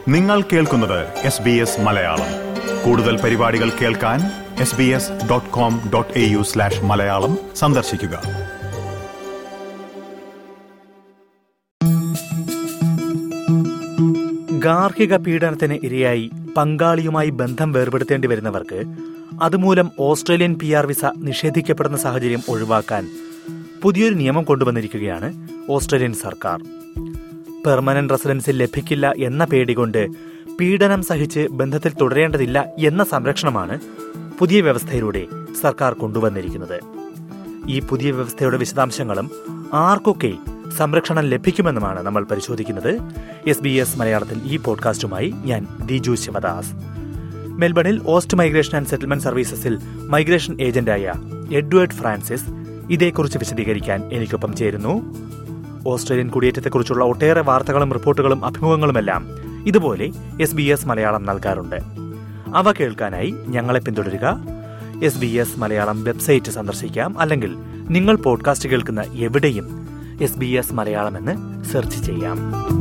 നിങ്ങൾ കേൾക്കുന്നത് S B S Malayalam കൂടുതൽ പരിപാടികൾ കേൾക്കാൻ S B S dot com dot A U slash Malayalam സന്ദർശിക്കുക ഗാർഹിക പീഡനത്തിന് ഇരയായി പങ്കാളിയുമായി ബന്ധം വേർപെടുത്തേണ്ടി വരുന്നവർക്ക് അതുമൂലം ഓസ്ട്രേലിയൻ പി ആർ വിസ നിഷേധിക്കപ്പെടുന്ന സാഹചര്യം ഒഴിവാക്കാൻ പുതിയൊരു നിയമം കൊണ്ടുവന്നിരിക്കുകയാണ് ഓസ്ട്രേലിയൻ സർക്കാർ പെർമനന്റ് റെസിഡൻസി ലഭിക്കില്ല എന്ന പേടികൊണ്ട് പീഡനം സഹിച്ച് ബന്ധത്തിൽ തുടരേണ്ടതില്ല എന്ന സംരക്ഷണമാണ് പുതിയ വ്യവസ്ഥയിലൂടെ സർക്കാർ കൊണ്ടുവന്നിരിക്കുന്നത് ഈ പുതിയ വ്യവസ്ഥയുടെ വിശദാംശങ്ങളും ആർക്കൊക്കെ സംരക്ഷണം ലഭിക്കുമെന്നുമാണ് നമ്മൾ പരിശോധിക്കുന്നത് എസ് ബി എസ് മലയാളത്തിൽ ഈ പോഡ്കാസ്റ്റുമായി ഞാൻ ദിജു ശിവദാസ് മെൽബണിൽ ഓസ്റ്റ് മൈഗ്രേഷൻ ആൻഡ് സെറ്റിൽമെന്റ് സർവീസസിൽ മൈഗ്രേഷൻ ഏജന്റായ എഡ്വേർഡ് ഫ്രാൻസിസ് ഇതേക്കുറിച്ച് വിശദീകരിക്കാൻ എനിക്കൊപ്പം ചേരുന്നു ഓസ്ട്രേലിയൻ കുടിയേറ്റത്തെക്കുറിച്ചുള്ള ഒട്ടേറെ വാർത്തകളും റിപ്പോർട്ടുകളും അഭിമുഖങ്ങളുമെല്ലാം ഇതുപോലെ എസ് ബി എസ് മലയാളം നൽകാറുണ്ട് അവ കേൾക്കാനായി ഞങ്ങളെ പിന്തുടരുക S B S Malayalam website സന്ദർശിക്കാം അല്ലെങ്കിൽ നിങ്ങൾ പോഡ്കാസ്റ്റ് കേൾക്കുന്ന എവിടെയും എസ് ബി എസ് മലയാളം എന്ന് സെർച്ച് ചെയ്യാം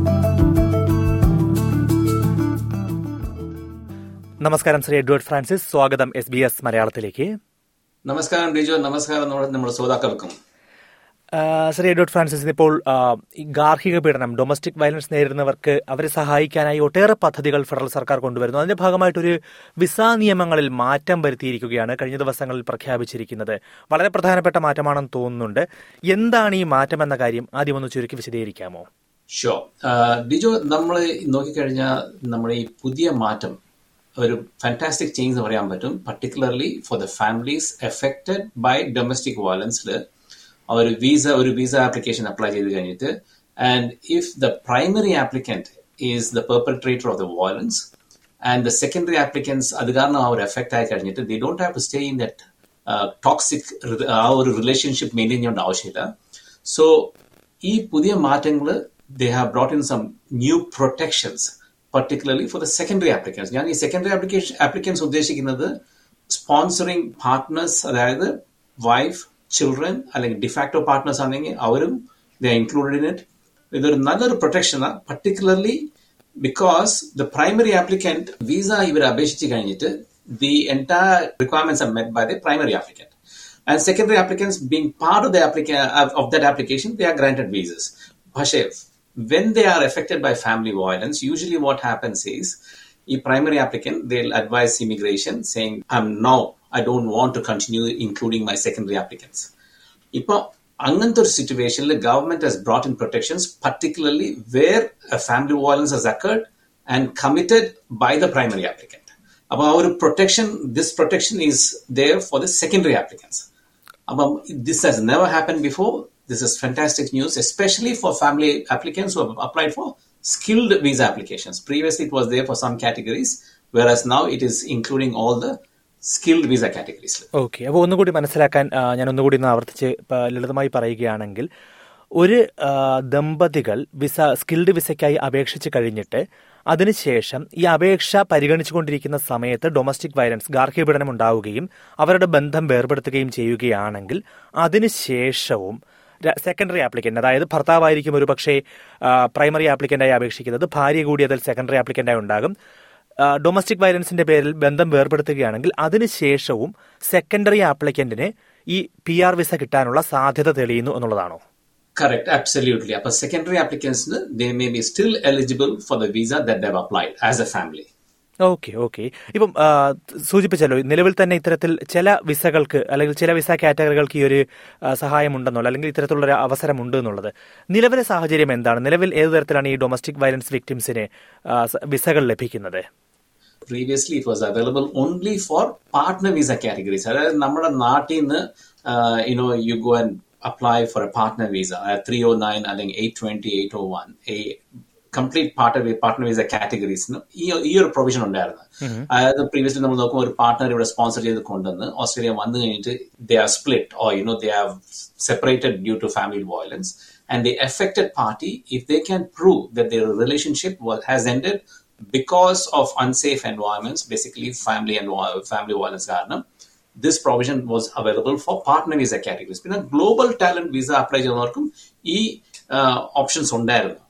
നമസ്കാരം ശ്രീ എഡ്വേർഡ് ഫ്രാൻസിസ് സ്വാഗതം എസ് ബി എസ് മലയാളത്തിലേക്ക് നമസ്കാരം റിജോ നമസ്കാരം നമ്മുടെ നമ്മുടെ ശ്രോതാക്കൾക്കും ആ, ശ്രീ എഡ്വേർഡ് ഫ്രാൻസിസ് ഇപ്പോൾ ആ, ഈ ഗാർഹിക പീഡനം ഡൊമസ്റ്റിക് വയലൻസ് നേരിടുന്നവർക്ക് അവരെ സഹായിക്കാനായി ഒട്ടേറെ പദ്ധതികൾ ഫെഡറൽ സർക്കാർ കൊണ്ടുവരുന്നു അതിന്റെ ഭാഗമായിട്ടൊരു വിസ നിയമങ്ങളിൽ മാറ്റം വരുത്തിയിരിക്കുകയാണ് കഴിഞ്ഞ ദിവസങ്ങളിൽ പ്രഖ്യാപിച്ചിരിക്കുന്നത് വളരെ പ്രധാനപ്പെട്ട മാറ്റമാണെന്ന് തോന്നുന്നുണ്ട് എന്താണ് ഈ മാറ്റം എന്ന കാര്യം ആദ്യം ഒന്ന് ചുരുക്കി വിശദീകരിക്കാമോ ഷോ ഡിജോ നമ്മൾ നോക്കിക്കഴിഞ്ഞാൽ നമ്മുടെ ഈ പുതിയ മാറ്റം ഒരു ഫാന്റാസ്റ്റിക് ചേഞ്ച് എന്ന് പറയാൻ പറ്റും particularly for the families effected by domestic വയലൻസിൽ ഒരു വിസ ഒരു വിസ ആപ്ലിക്കേഷൻ അപ്ലൈ ചെയ്ത് കഴിഞ്ഞിട്ട് and if the primary applicant is the perpetrator of the violence and the secondary applicants അത് കാരണം ആ ഒരു എഫക്റ്റ് ആയി കഴിഞ്ഞിട്ട് they don't have to stay in that toxic ആ ഒരു റിലേഷൻഷിപ്പ് മെയിൻറ്റെയിൻ ചെയ്യേണ്ട ആവശ്യമില്ല സോ ഈ പുതിയ മാറ്റങ്ങൾ they have brought in some new protections particularly for the secondary applicants ഞാൻ ഈ സെക്കൻഡറി ആപ്ലിക്കേഷൻ ആപ്ലിക്കൻസ് ഉദ്ദേശിക്കുന്നത് സ്പോൺസറിംഗ് പാർട്ട്നേഴ്സ് അതായത് വൈഫ് ചിൽഡ്രൻ അല്ലെങ്കിൽ ഡിഫാക്ടോ പാർട്ട്നേഴ്സ് ആണെങ്കിൽ അവരും ദ ഇൻക്ലൂഡഡ് ഇൻ ഇറ്റ് ഇതൊരു നല്ലൊരു പ്രൊട്ടക്ഷനാണ് particularly because the primary applicant visa ഇവർ അപേക്ഷിച്ച് കഴിഞ്ഞിട്ട് they entire requirements are met by the primary applicant and secondary applicants being part of the applica- of of that application, they are granted visas. പക്ഷേ when they are affected by family violence, usually what happens is a primary applicant, they'll advise immigration saying, I'm now, I don't want to continue including my secondary applicants. ഇപ്പോൾ അങ്ങനത്തെ ഒരു സിറ്റുവേഷനിൽ government has brought in protections particularly where family violence has occurred and committed by the primary applicant അപ്പോൾ ആ ഒരു protection this protection is there for the secondary applicants അപ്പം this has never happen before this is fantastic news especially for family applicants who applied for skilled visa applications. Previously, it was there for some categories, whereas now it is including all the skilled visa categories. Okay അപ്പോൾ ഒന്നുകൂടി മനസ്സിലാക്കാൻ ആ, ഞാൻ ഒന്നുകൂടി ഒന്ന് ആവർത്തിച്ച് പ- ലളിതമായി പറയുകയാണെങ്കിൽ ഒരു ആ, ദമ്പതികൾ വിസ സ്കിൽഡ് വിസയ്ക്കായി അപേക്ഷിച്ച് കഴിഞ്ഞിട്ട് അതിനുശേഷം ഈ അപേക്ഷ പരിഗണിച്ചുകൊണ്ടിരിക്കുന്ന സമയത്ത് ഡൊമസ്റ്റിക് വയലൻസ് ഗാർഹിക പീഡനം ഉണ്ടാവുകയും അവരുടെ ബന്ധം വേർപെടുത്തുകയും ചെയ്യുകയാണെങ്കിൽ അതിനുശേഷവും സെക്കൻഡറി ആപ്ലിക്കന്റ് അതായത് ഭർത്താവായിരിക്കും ഒരു പക്ഷേ പ്രൈമറി ആപ്ലിക്കന്റായി അപേക്ഷിക്കുന്നത് ഭാര്യ കൂടി അതിൽ സെക്കൻഡറി ആപ്ലിക്കന്റായി ഉണ്ടാകും ഡൊമസ്റ്റിക് വയലൻസിന്റെ പേരിൽ ബന്ധം വേർപെടുത്തുകയാണെങ്കിൽ അതിനുശേഷവും സെക്കൻഡറി ആപ്ലിക്കന്റിന് ഈ പി ആർ വിസ കിട്ടാനുള്ള സാധ്യത തെളിയുന്നു എന്നുള്ളതാണോ Correct, absolutely. Upper secondary applicants, they may be still eligible for the visa that they've applied as a family. Okay okay ഇപ്പം ആ, സൂചിപ്പിച്ചല്ലോ നിലവിൽ തന്നെ ഇത്തരത്തിൽ ചില വിസകൾക്ക് അല്ലെങ്കിൽ ചില വിസ കാറ്റഗറികൾക്ക് ഈ ഒരു ആ, സഹായമുണ്ടെന്നുള്ള അല്ലെങ്കിൽ ഇത്തരത്തിലുള്ള ഒരു അവസരമുണ്ട് എന്നുള്ളത് നിലവിലെ സാഹചര്യം എന്താണ് നിലവിൽ ഏത് തരത്തിലാണ് ഈ ഡൊമസ്റ്റിക് വയലൻസ് വിക്ടിംസിന് ആ, സ- വിസകൾ ലഭിക്കുന്നത് Previously, it was available only for partner visa categories. അതായത് നമ്മുടെ നാട്ടിൽ നിന്ന് you know you go and apply for a partner visa three O nine അല്ലെങ്കിൽ eight twenty eight O one A complete partner partner visa കാറ്റഗറീസിന് ഈ ഈ ഒരു provision ഉണ്ടായിരുന്നു അതായത് പ്രീവിയസ്ലി നമ്മൾ നോക്കുമ്പോൾ ഒരു പാർട്ണർ ഇവിടെ സ്പോൺസർ ചെയ്ത് കൊണ്ടുവന്ന് ഓസ്ട്രേലിയ വന്നു കഴിഞ്ഞിട്ട് they are split or you know they are separated due to family violence and the effected party if they can prove that their relationship has ended because of unsafe environments, basically family and family violence കാരണം this provision was available for partner visa categories. പിന്നെ global talent visa apply ചെയ്യുന്നവർക്കും ഈ options ഉണ്ടായിരുന്നു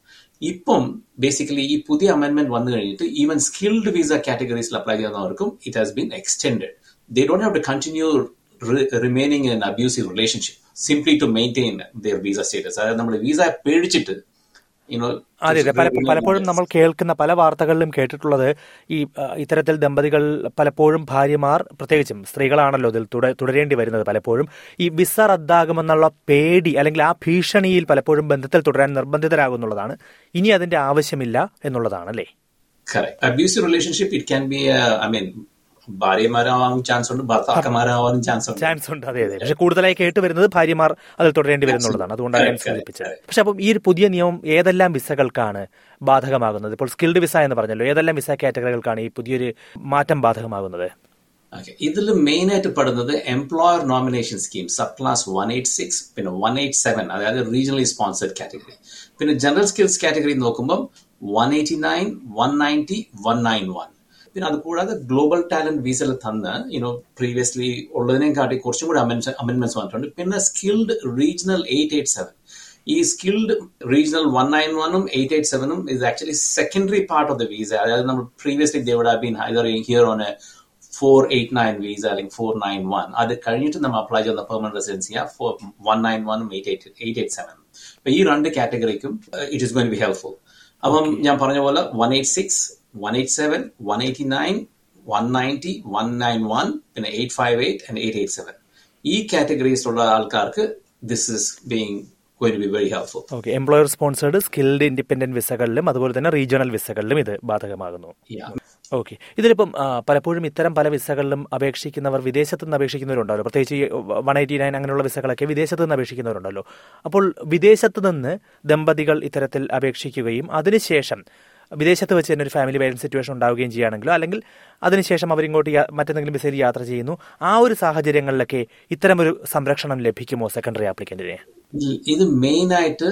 ഇപ്പം basically ഈ പുതിയ amendment വന്നു കഴിഞ്ഞിട്ട് ഈവൻ സ്കിൽഡ് വിസ കാറ്റഗറീസിൽ അപ്ലൈ ചെയ്യുന്നവർക്കും it has been extended they don't have to continue remaining in abusive relationship simply to maintain their visa status അതായത് നമ്മൾ വിസ പേടിച്ചിട്ട് യുനോ അതെ അതെ പല പലപ്പോഴും നമ്മൾ കേൾക്കുന്ന പല വാർത്തകളിലും കേട്ടിട്ടുള്ളത് ഈ ആ, ഇത്തരത്തിൽ ദമ്പതികൾ പലപ്പോഴും ഭാര്യമാർ പ്രത്യേകിച്ചും സ്ത്രീകളാണല്ലോ ഇതിൽ തുട- തുടരേണ്ടി വരുന്നത് പലപ്പോഴും ഈ വിസ റദ്ദാകുമെന്നുള്ള പേടി അല്ലെങ്കിൽ ആ ഭീഷണിയിൽ പലപ്പോഴും ബന്ധത്തിൽ തുടരാൻ നിർബന്ധിതരാകുന്നുള്ളതാണ് ഇനി അതിന്റെ ആവശ്യമില്ല എന്നുള്ളതാണ് അല്ലേ correct abusive relationship it can be I mean ഭാര്യമാരാവാൻ ചാൻസ് ഉണ്ട് ഭർത്താക്കന്മാരാവാനും ചാൻസ് ഉണ്ട് ചാൻസ് ഉണ്ട് അതെ അതെ പക്ഷെ കൂടുതലായി കേട്ട് വരുന്നത് ഭാര്യമാർ അതിൽ തുടരേണ്ടി വരുന്നുള്ളതാണ് അതുകൊണ്ടാണ് ഞാൻ Correct, correct, സൂചിപ്പിച്ചത് പക്ഷെ അപ്പം ഈ ഒരു പുതിയ നിയമം ഏതെല്ലാം വിസകൾക്കാണ് ബാധകമാകുന്നത് ഇപ്പോൾ സ്കിൽഡ് വിസ എന്ന് പറഞ്ഞല്ലോ ഏതെല്ലാം വിസ കാറ്റഗറികൾക്കാണ് ഈ പുതിയൊരു മാറ്റം ബാധകമാകുന്നത് ഓക്കെ ഇതിൽ മെയിൻ ആയിട്ട് പെടുന്നത് employer nomination scheme subclass one eight six പിന്നെ വൺ എയ്റ്റ് സെവൻ അതായത് റീജിയണലി സ്പോൺസർഡ് കാറ്റഗറി പിന്നെ ജനറൽ സ്കിൽസ് കാറ്റഗറി നോക്കുമ്പോൾ one eighty nine one ninety one nine one പിന്നെ അത് കൂടാതെ ഗ്ലോബൽ ടാലന്റ് വിസയിൽ തന്ന് യുനോ പ്രീവിയസ്ലി ഉള്ളതിനെക്കാട്ടി കുറച്ചും കൂടി അമെന്റ്മെന്റ്സ് വന്നിട്ടുണ്ട് പിന്നെ skilled regional eight eight seven ഈ സ്കിൽഡ് റീജിയണൽ വൺ നയൻ വണ്ണും എയ്റ്റ് എയ്റ്റ് സെവനും is actually secondary part of the visa അതായത് നമ്മൾ previously they'd have been either here on a four eight nine visa അല്ലെങ്കിൽ four nine one അത് കഴിഞ്ഞിട്ട് നമ്മൾ apply ചെയ്യുന്ന പെർമനന്റ് റെസിഡൻസിയ ഫോർ വൺ നയൻ വണ്ണും eight eight eight eight seven അപ്പൊ ഈ രണ്ട് കാറ്റഗറിക്കും it is going be helpful അപ്പം ഞാൻ പറഞ്ഞ പോലെ one eight six one eight seven one eighty nine one ninety one nine one പിന്നെ eight five eight and eight eight seven ഈ കാറ്റഗറീസിലുള്ള ആൾക്കാർക്ക് this is being going be very helpful okay employer sponsored skilled independent വിസകളിലും അതുപോലെ തന്നെ regional വിസകളിലും ഇത് ബാധകമാകുന്നു okay ഇതിലിപ്പം ആ, പലപ്പോഴും ഇത്തരം പല വിസകളിലും അപേക്ഷിക്കുന്നവർ വിദേശത്ത് നിന്ന് അപേക്ഷിക്കുന്നവരുണ്ടല്ലോ പ്രത്യേകിച്ച് ഈ വൺ എയ്റ്റി നയൻ അങ്ങനെയുള്ള വിസകളൊക്കെ വിദേശത്ത് നിന്ന് അപേക്ഷിക്കുന്നവരുണ്ടല്ലോ അപ്പോൾ വിദേശത്ത് നിന്ന് ദമ്പതികൾ ഇത്തരത്തിൽ അപേക്ഷിക്കുകയും അതിനുശേഷം വിദേശത്ത് വെച്ച് തന്നെ ഒരു ഫാമിലി വയലൻസ് സിറ്റുവേഷൻ ഉണ്ടാവുകയും ചെയ്യുകയാണെങ്കിലോ അല്ലെങ്കിൽ അതിനുശേഷം അവരിങ്ങോട്ട് യാ- മറ്റെന്തെങ്കിലും വിസയിൽ യാത്ര ചെയ്യുന്നു ആ ഒരു സാഹചര്യങ്ങളിലൊക്കെ ഇത്തരം ഒരു സംരക്ഷണം ലഭിക്കുമോ സെക്കൻഡറി ആപ്ലിക്കന്റിന് ഇത് മെയിൻ ആയിട്ട്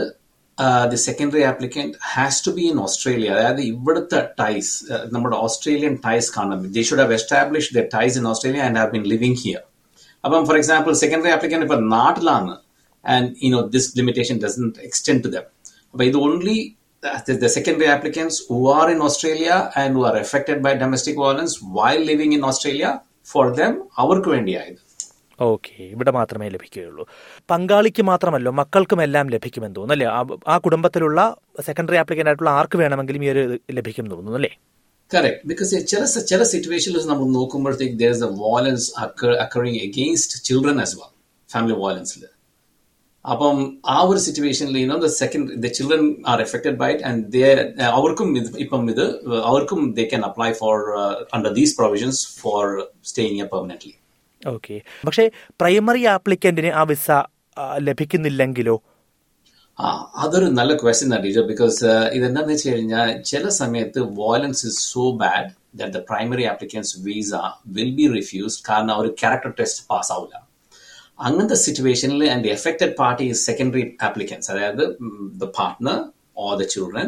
the secondary applicant has to be in Australia അതായത് ഇവിടുത്തെ ടൈസ് നമ്മുടെ ഓസ്ട്രേലിയൻ ടൈസ് കാണണം they should have establish the ties in Australia and have been living here അപ്പം ഫോർ എക്സാമ്പിൾ സെക്കൻഡറി ആപ്ലിക്കന്റ് ഇപ്പൊ നാട്ടിലാണ് and you know this limitation doesn't extend to them അപ്പൊ ഇത് only the secondary applicants who are in Australia and who are affected by domestic violence while living in Australia, for them, അവർക്ക് വേണ്ടിയായത് okay ഇവിടെ മാത്രമേ ലഭിക്കുകയുള്ളൂ പങ്കാളിക്ക് മാത്രമല്ലോ മക്കൾക്കും എല്ലാം ലഭിക്കുമെന്ന് തോന്നുന്നു അല്ലേ ആ- ആ കുടുംബത്തിലുള്ള സെക്കൻഡറി ആപ്ലിക്കന്റ് ആയിട്ടുള്ള ആർക്ക് വേണമെങ്കിലും ഈ ഒരു ഇത് ലഭിക്കും എന്ന് തോന്നുന്നു അല്ലേ കറക്റ്റ് ബിക്കോസ് ചില ചില സിറ്റുവേഷനിൽ നമ്മൾ നോക്കുമ്പോഴത്തേക്ക് there is a violence occurring against children as well family വയലൻസിൽ അപ്പം ആ ഒരു സിറ്റുവേഷനിൽ you know the second the children are affected by it and they അവർക്കും ഇത് ഇപ്പം ഇത് അവർക്കും they can apply for under these provisions for staying a permanently okay പക്ഷേ പ്രൈമറി ആപ്ലിക്കന്റിന് ആ വിസ ആ, ലഭിക്കുന്നില്ലെങ്കിലോ ആ അതൊരു നല്ല ക്വസ്റ്റ്യൻ ആണ് ടീച്ചർ ബിക്കോസ് ഇതെന്താന്ന് വെച്ച് കഴിഞ്ഞാൽ ചില സമയത്ത് violence is so bad that the primary applicants visa will be refused കാരണം അവർ ക്യാരക്ടർ ടെസ്റ്റ് പാസ് ആവില്ല അങ്ങനത്തെ സിറ്റുവേഷനിൽ and the affected party is secondary applicants അതായത് the partner or the children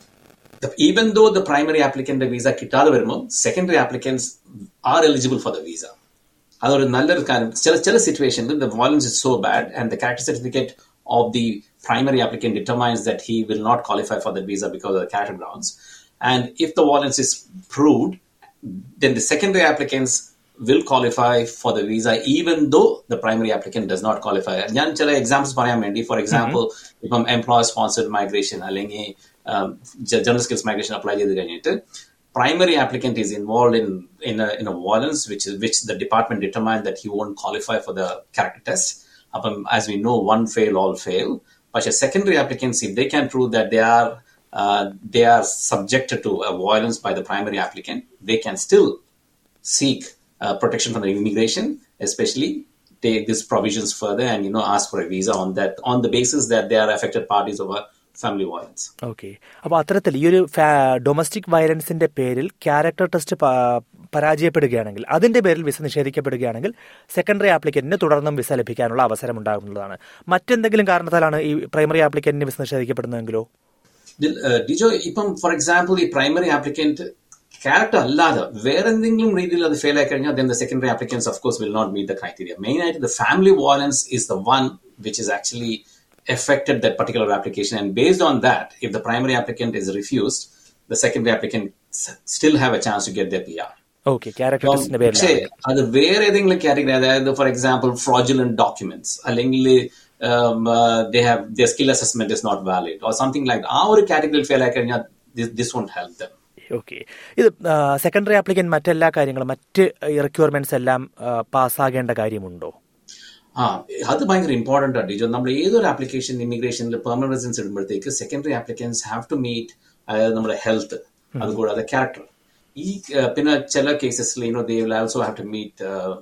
even though the primary applicant visa കിട്ടാതെ വരുമ്പോൾ secondary applicants are eligible for the visa അതൊരു നല്ലൊരു കാര്യം ചില ചില സിറ്റുവേഷനിൽ the violence is so bad and the character certificate of the primary applicant determines that he will not qualify for the visa because of the character grounds. And if the violence is proved, then the secondary applicants will qualify for the visa even though the primary applicant does not qualify. ഞാൻ ചില examples പറയാൻ വേണ്ടി for example ഇപ്പം employer sponsored migration അല്ലെങ്കിൽ general skills migration apply ചെയ്ത് കഴിഞ്ഞിട്ട് primary applicant is involved in in a, in a violence which is which the department determined that he won't qualify for the character test. Um, as we know, one fail, all fail. But as secondary applicants, if they can prove that they are uh, they are subjected to a violence by the primary applicant, they can still seek uh, protection from the immigration, especially take these provisions further and you know ask for a visa on that on the basis that they are affected parties of a family violence. Okay അപ്പോൾ അത്തരത്തിൽ ഈ ഒരു domestic വയലൻസിന്റെ പേരിൽ character test പരാജയപ്പെടുകയാണെങ്കിൽ അതിന്റെ പേരിൽ visa നിഷേധിക്കപ്പെടുകയാണെങ്കിൽ secondary ആപ്ലിക്കന്റിന് തുടർന്നും visa ലഭിക്കാനുള്ള അവസരം ഉണ്ടാകുന്നതാണ് മറ്റെന്തെങ്കിലും കാരണത്താലാണ് ഈ പ്രൈമറി ആപ്ലിക്കന്റിന് വിസ നിഷേധിക്കപ്പെടുന്നതെങ്കിലോ ഡിജോ ഇപ്പം ഫോർ എക്സാമ്പിൾ ഈ പ്രൈമറി ആപ്ലിക്കന്റ് ക്യാരക്ടർ അല്ലാതെ വേറെ എന്തെങ്കിലും രീതിയിൽ അത് ഫെയിൽ ആയി കഴിഞ്ഞാൽ then the secondary applicants of course will not meet the criteria main ആയിട്ട് the family violence is the one which is actually affected that particular application. And based on that, if the primary applicant is refused, the secondary applicant s- still have a chance to get their PR. Okay character ടെസ്റ്റിന്റെ പക്ഷേ പേരിലാണ് അത് വേറെ ഏതെങ്കിലും category അതായത് for example fraudulent documents അല്ലെങ്കിൽ they have the skill assessment is not valid or something like ആ ഒരു കാറ്റഗറിയിൽ ഫെയിൽ ആയി കഴിഞ്ഞാൽ this won't help them okay ഇത് സെക്കൻഡറി ആപ്ലിക്കൻ മറ്റെല്ലാ കാര്യങ്ങളും മറ്റ് റിക്വയർമെന്റ്സ് എല്ലാം പാസ്സാകേണ്ട കാര്യമുണ്ടോ ആ അത് ഭയങ്കര ഇമ്പോർട്ടന്റ് ആണ് ടീച്ചർ നമ്മൾ ഏതൊരു ആപ്ലിക്കേഷൻ ഇമിഗ്രേഷനിൽ പെർമനന്റ് റെസിഡൻസ് ഇടുമ്പോഴത്തേക്ക് secondary applicants have to meet അതായത് നമ്മുടെ ഹെൽത്ത് അതുകൂടാതെ ക്യാരക്ടർ ഈ uh, പിന്നെ ചില കേസസിൽ you know they will also have to meet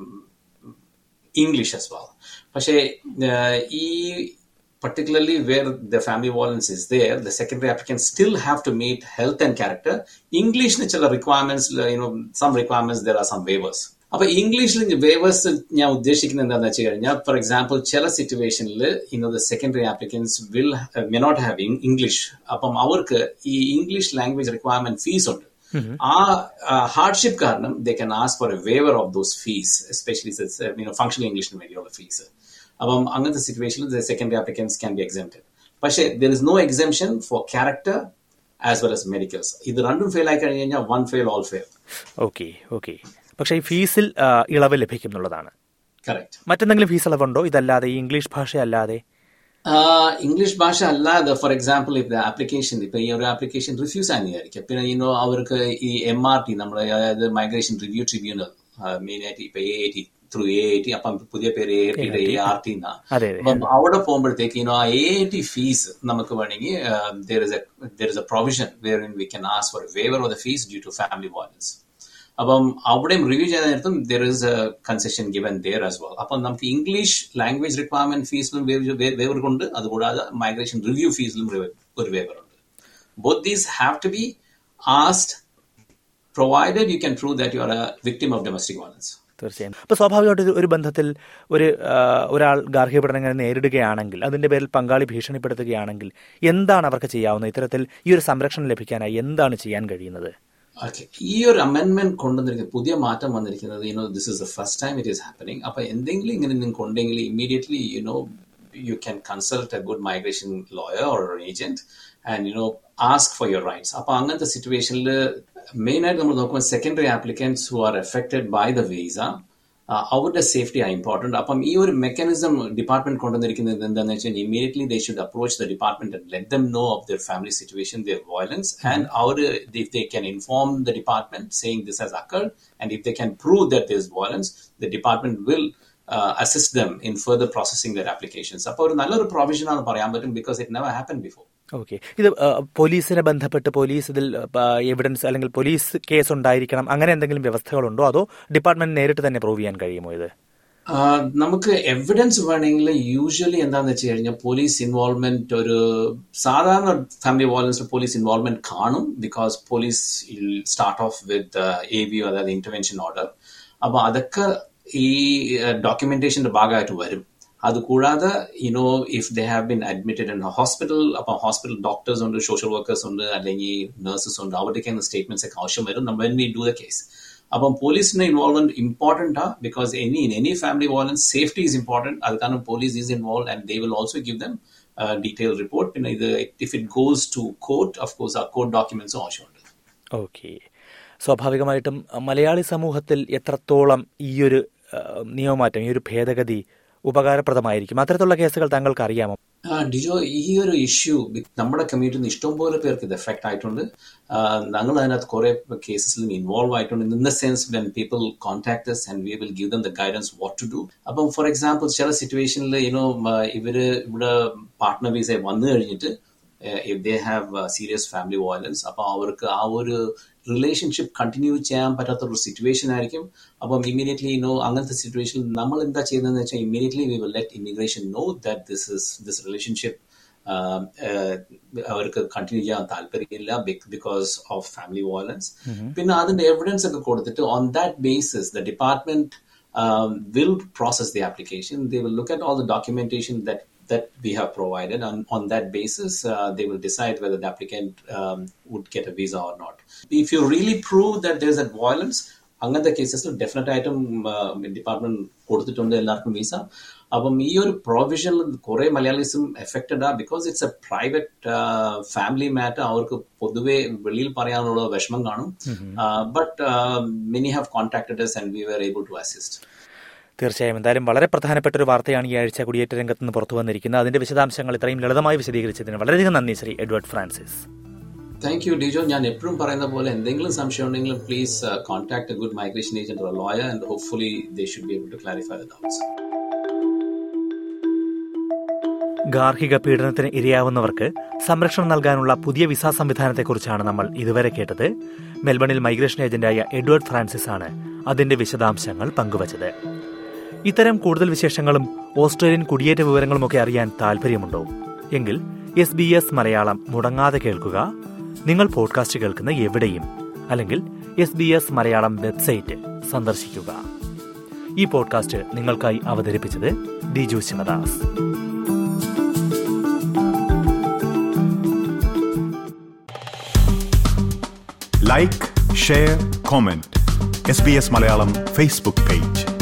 English as well പക്ഷേ uh, ഈ particularly where the family violence is there, the secondary applicants still have to meet health and character. English ചില requirements, you know, some requirements, there are some waivers. അപ്പൊ ഇംഗ്ലീഷിൽ wavers ഞാൻ ഉദ്ദേശിക്കുന്നത് എന്താണെന്ന് വെച്ച് കഴിഞ്ഞാൽ ഫോർ എക്സാമ്പിൾ ചില സിറ്റുവേഷനിൽ you know the secondary applicants will may not have English അപ്പം അവർക്ക് ഈ ഇംഗ്ലീഷ് ലാംഗ്വേജ് റിക്വയർമെന്റ് ഫീസ് ഉണ്ട് ആ ഹാർഡ്ഷിപ്പ് കാരണം they can ask for a waiver of those fees especially functional ഇംഗ്ലീഷിന് വേണ്ടിയുള്ള ഫീസ് അപ്പം അങ്ങനത്തെ സിറ്റുവേഷനിൽ secondary applicants can be exempted പക്ഷേ there is no exemption for character as well as medicals ഇത് രണ്ടും ഫെയിൽ ആയി കഴിഞ്ഞ് കഴിഞ്ഞാൽ one fail all fail okay okay പക്ഷേ ഈ ഫീസിൽ ആ, ഇളവ് ലഭിക്കും എന്നുള്ളതാണ് കറക്റ്റ് മറ്റെന്തെങ്കിലും ഫീസ് ഇളവുണ്ടോ ഇതല്ലാതെ ഈ ഇംഗ്ലീഷ് ഭാഷയല്ലാതെ ഇംഗ്ലീഷ് ഭാഷ അല്ലാതെ ഫോർ എക്സാമ്പിൾ ഇപ്പൊ ആപ്ലിക്കേഷൻ ഇപ്പൊ ഈ ഒരു ആപ്ലിക്കേഷൻ റിഫ്യൂസ് ആയിരിക്കും പിന്നെ ഇന്നോ അവർക്ക് ഈ എം ആർ ടി നമ്മുടെ അതായത് മൈഗ്രേഷൻ റിവ്യൂ ട്രിബ്യൂണൽ മെയിൻ ആയിട്ട് ഇപ്പൊ A T through A T അപ്പം പുതിയ പേര് എ ടിയുടെ എ ആർ ടി എന്നാ അതെ, അതെ. അപ്പം അവിടെ പോകുമ്പോഴത്തേക്ക് ഇനോ ആ എ ടി ഫീസ് നമുക്ക് വേണമെങ്കിൽ there is there is a provision where in we can ask for waiver of the fees due to family violence അപ്പം അവിടെയും റിവ്യൂ ചെയ്ത നേരത്തും there is a concession given there as well അപ്പം നമുക്ക് English language requirement ഫീസിലും waiver കൊണ്ട് അതുകൂടാതെ migration review ഫീസിലും ഒരു വേവർ ഉണ്ട് both these have to be asked provided you can prove that you are a victim of domestic violence തീർച്ചയായും അപ്പോൾ സ്വാഭാവികമായിട്ട് ഒരു- ഒരു ബന്ധത്തിൽ ഒരു ആ, ഒരാൾ ഗാർഹിക പീഡനങ്ങൾ നേരിടുകയാണെങ്കിൽ അതിന്റെ പേരിൽ പങ്കാളി ഭീഷണിപ്പെടുത്തുകയാണെങ്കിൽ എന്താണ് അവർക്ക് ചെയ്യാവുന്നത് ഇത്തരത്തിൽ ഈ ഒരു സംരക്ഷണം ലഭിക്കാനായി എന്താണ് ചെയ്യാൻ കഴിയുന്നത് ഓക്കെ ഈ ഒരു അമെന്റ്മെന്റ് കൊണ്ടുവന്നിരിക്കുന്നത് പുതിയ മാറ്റം വന്നിരിക്കുന്നത് you know this is the first time it is happening അപ്പൊ എന്തെങ്കിലും ഇങ്ങനെ നിങ്ങൾക്ക് ഉണ്ടെങ്കിൽ immediately you know you can consult a good migration lawyer or agent and you know ask for your rights അപ്പൊ അങ്ങനത്തെ സിറ്റുവേഷനിൽ മെയിൻ ആയിട്ട് നമ്മൾ നോക്കുമ്പോൾ secondary applicants who are affected by the visa അവരുടെ സേഫ്റ്റി ആ ഇമ്പോർട്ടന്റ് അപ്പം ഈ ഒരു മെക്കാനിസം ഡിപ്പാർട്ട്മെന്റ് കൊണ്ടുവന്നിരിക്കുന്നത് എന്താണെന്ന് വെച്ചാൽ immediately they should approach the department and let them know of their family situation their violence and അവർ if they can inform the department saying this has occurred and if they can prove that there is violence the department will uh, assist them in further processing their applications അപ്പോൾ ഒരു നല്ലൊരു provision ആണ് പറയാൻ പറ്റും because it never happened before okay ഇത് ആ, പോലീസിനെ ബന്ധപ്പെട്ട് പോലീസ് ഇതിൽ എവിഡൻസ് അല്ലെങ്കിൽ പോലീസ് കേസ് ഉണ്ടായിരിക്കണം അങ്ങനെ എന്തെങ്കിലും വ്യവസ്ഥകളുണ്ടോ അതോ ഡിപ്പാർട്ട്മെന്റ് നേരിട്ട് തന്നെ പ്രൂവ് ചെയ്യാൻ കഴിയുമോ ഇത് ആഹ് നമുക്ക് എവിഡൻസ് വേണമെങ്കിൽ യൂഷ്വലി എന്താന്ന് വെച്ച് കഴിഞ്ഞാൽ പോലീസ് ഇൻവോൾവ്മെന്റ് ഒരു സാധാരണ ഫാമിലി വയലൻസിൽ പോലീസ് ഇൻവോൾവ്മെന്റ് കാണും because police start off with A B അതായത് ഇന്റർവെൻഷൻ ഓർഡർ അപ്പൊ അതൊക്കെ ഈ ഡോക്യുമെന്റേഷന്റെ ഭാഗമായിട്ട് വരും അതുകൂടാതെ you know if they have been admitted in hospital അപ്പം ഹോസ്പിറ്റൽ ഡോക്ടേഴ്സ് ഉണ്ട് സോഷ്യൽ വർക്കേഴ്സ് ഉണ്ട് അല്ലെങ്കിൽ നഴ്സസ് ഉണ്ട് അവരുടെയൊക്കെ സ്റ്റേറ്റ്മെന്റ്സ് ഒക്കെ ആവശ്യം വരും നമ്മൾ വി ഡു ദ കേസ് അപ്പം പോലീസിന്റെ ഇൻവോൾവ്മെന്റ് ഇമ്പോർട്ടന്റ് ആ because any in any family violence safety is important അത് കാരണം police is involve and they will also give them detail report പിന്നെ ഇത് if it goes to court of course ആ court ഡോക്യുമെന്റ്സും ആവശ്യമുണ്ട് ഓക്കെ സ്വാഭാവികമായിട്ടും മലയാളി സമൂഹത്തിൽ എത്രത്തോളം ഈ ഒരു ആ, നിയമമാറ്റം ഈ ഒരു ഭേദഗതി ഉപകാരപ്രദമായിരിക്കും അത്തരത്തിലുള്ള കേസുകൾ താങ്കൾക്ക് അറിയാമോ ആ, ഡിജോ ഈ ഒരു ഇഷ്യൂ നമ്മുടെ കമ്മ്യൂണിറ്റിയിൽ നിന്ന് ഇഷ്ടംപോലെ പേർക്ക് ഇത് എഫക്ട് ആയിട്ടുണ്ട് ആ, ഞങ്ങൾ അതിനകത്ത് കുറെ കേസസിലും ഇൻവോൾവ് ആയിട്ടുണ്ട് in the sense when people contact and we will give them the guidance what to do അപ്പം ഫോർ എക്സാമ്പിൾ ചില സിറ്റുവേഷനിൽ യുനോ ഇവര് ഇവിടെ പാർട്ട്ണർ വീസ വന്നു കഴിഞ്ഞിട്ട് if they have serious family violence അപ്പൊ അവർക്ക് ആ ഒരു റിലേഷൻഷിപ്പ് കണ്ടിന്യൂ ചെയ്യാൻ പറ്റാത്ത ഒരു സിറ്റുവേഷൻ ആയിരിക്കും അപ്പം ഇമ്മീഡിയറ്റ്ലി നോ അങ്ങനത്തെ സിറ്റുവേഷനിൽ നമ്മൾ എന്താ ചെയ്യുന്നതെന്ന് വെച്ചാൽ immediately we will let immigration know that this is this relationship അവർക്ക് കണ്ടിന്യൂ ചെയ്യാൻ താല്പര്യമില്ല ബിക്കോസ് ഓഫ് ഫാമിലി വയലൻസ് പിന്നെ അതിന്റെ എവിഡൻസ് ഒക്കെ കൊടുത്തിട്ട് on that basis the department will process the application. They will look at all the documentation that that we have provided. And on that basis, uh, they will decide whether the applicant um, would get a visa or not. If you really prove that there is a violence, അങ്ങനത്തെ കേസസിൽ definite ആയിട്ടും department കൊടുത്തിട്ടുണ്ട് എല്ലാവർക്കും visa അപ്പം ഈ ഒരു പ്രൊവിഷനിൽ കുറെ മലയാളീസും എഫക്റ്റഡ് ആ because it's a private family matter അവർക്ക് പൊതുവെ വെളിയിൽ പറയാനുള്ള വിഷമം കാണും but many have contacted and we were able to assist തീർച്ചയായും എന്തായാലും വളരെ പ്രധാനപ്പെട്ട ഒരു വാർത്തയാണ് ഈ ആഴ്ച കുടിയേറ്റ രംഗത്ത് നിന്ന് പുറത്തു വന്നിരിക്കുന്നത് അതിന്റെ വിശദാംശങ്ങൾ ഇത്രയും ലളിതമായി വിശദീകരിച്ചതിന് വളരെയധികം നന്ദി Shri Edward Francis thank you Dijo ഞാൻ എപ്പോഴും പറയുന്ന പോലെ എന്തെങ്കിലും സംശയം ഉണ്ടെങ്കിലും please contact a good migration agent or lawyer and hopefully they should be able to clarify the doubts ഗാർഹിക പീഡനത്തിന് ഇരയാവുന്നവർക്ക് സംരക്ഷണം നൽകാനുള്ള പുതിയ വിസ സംവിധാനത്തെക്കുറിച്ചാണ് നമ്മൾ ഇതുവരെ കേട്ടത് മെൽബണിൽ മൈഗ്രേഷൻ ഏജന്റായ എഡ്വേർഡ് ഫ്രാൻസിസ് ആണ് അതിന്റെ വിശദാംശങ്ങൾ പങ്കുവച്ചത് ഇത്തരം കൂടുതൽ വിശേഷങ്ങളും ഓസ്ട്രേലിയൻ കുടിയേറ്റ വിവരങ്ങളുമൊക്കെ അറിയാൻ താല്പര്യമുണ്ടോ എങ്കിൽ എസ് ബി എസ് മലയാളം മുടങ്ങാതെ കേൾക്കുക നിങ്ങൾ പോഡ്കാസ്റ്റ് കേൾക്കുന്ന എവിടെയും അല്ലെങ്കിൽ S B S Malayalam website സന്ദർശിക്കുക ഈ പോഡ്കാസ്റ്റ് നിങ്ങൾക്കായി അവതരിപ്പിച്ചത് Diju Sivadas like share comment S B S Malayalam Facebook page